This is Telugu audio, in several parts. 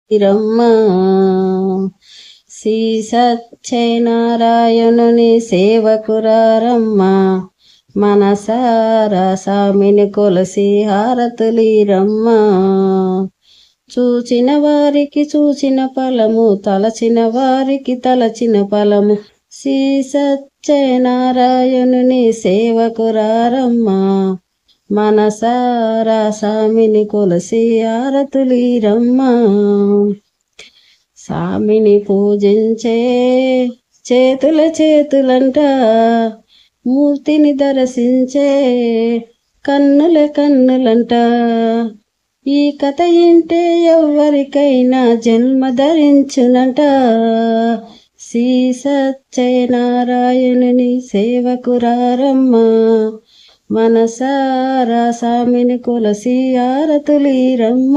రమ్మ శ్రీ సత్యనారాయణుని సేవకురారమ్మ మనసారా స్వామిని కొలసి హారతులీరమ్మ చూచిన వారికి చూచిన ఫలము తలచిన వారికి తలచిన ఫలము శ్రీ సత్యనారాయణుని సేవకురారమ్మ మనసారా స్వామిని కొలసి హారతులీరమ్మ స్వామిని పూజించే చేతుల చేతులంట మూర్తిని దర్శించే కన్నుల కన్నులంట ఈ కథ ఇంటే ఎవరికైనా జన్మ ధరించునంట శ్రీ సత్యనారాయణుని సేవకురారమ్మ మనసారా స్వామిని కొలసి ఆరతులీరమ్మ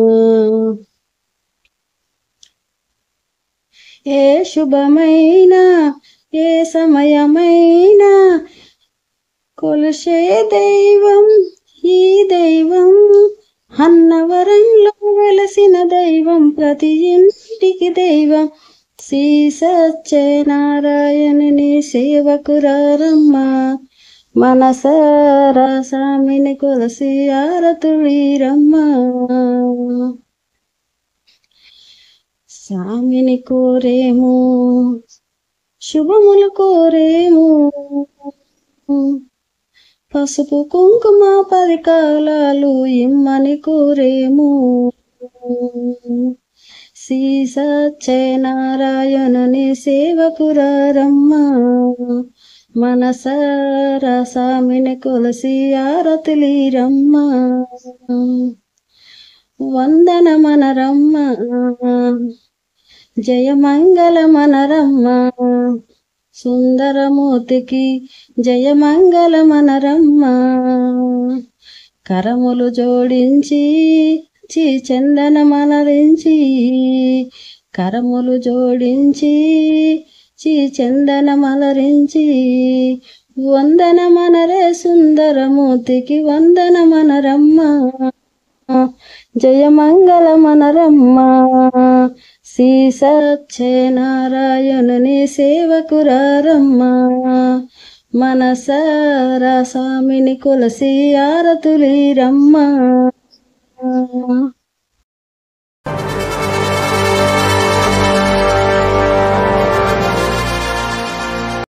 ఏ శుభమైన ఏ సమయమైనా కొలిసే దైవం ఈ దైవం అన్నవరంలో వెలసిన దైవం ప్రతి ఇంటికి దైవం శ్రీ సత్యనారాయణుని సేవకురారమ్మ మనసారా స్వామిని కొలసి ఆరతులీరమ్మ స్వామిని కోరేము శుభములు కోరేము పసుపు కుంకుమ పరికాలాలు ఇమ్మని కోరేము శ్రీ సత్యనారాయణుని సేవకురారమ్మ మనసారా స్వామిని కొలసి ఆరతులీరమ్మ వందన మనరమ్మ జయమంగళ మనరమ్మ సుందరమూర్తికి జయమంగళ మనరమ్మ కరములు జోడించి చీ చందన మనరించి కరములు జోడించి చీ చందన మలరించి వందన మనరే సుందరమూర్తికి వందన మనరమ్మ జయమంగళ మనరమ్మ శ్రీ సత్యనారాయణుని సేవకురారమ్మ మనసారా స్వామిని కొలసి ఆరతులీరమ్మ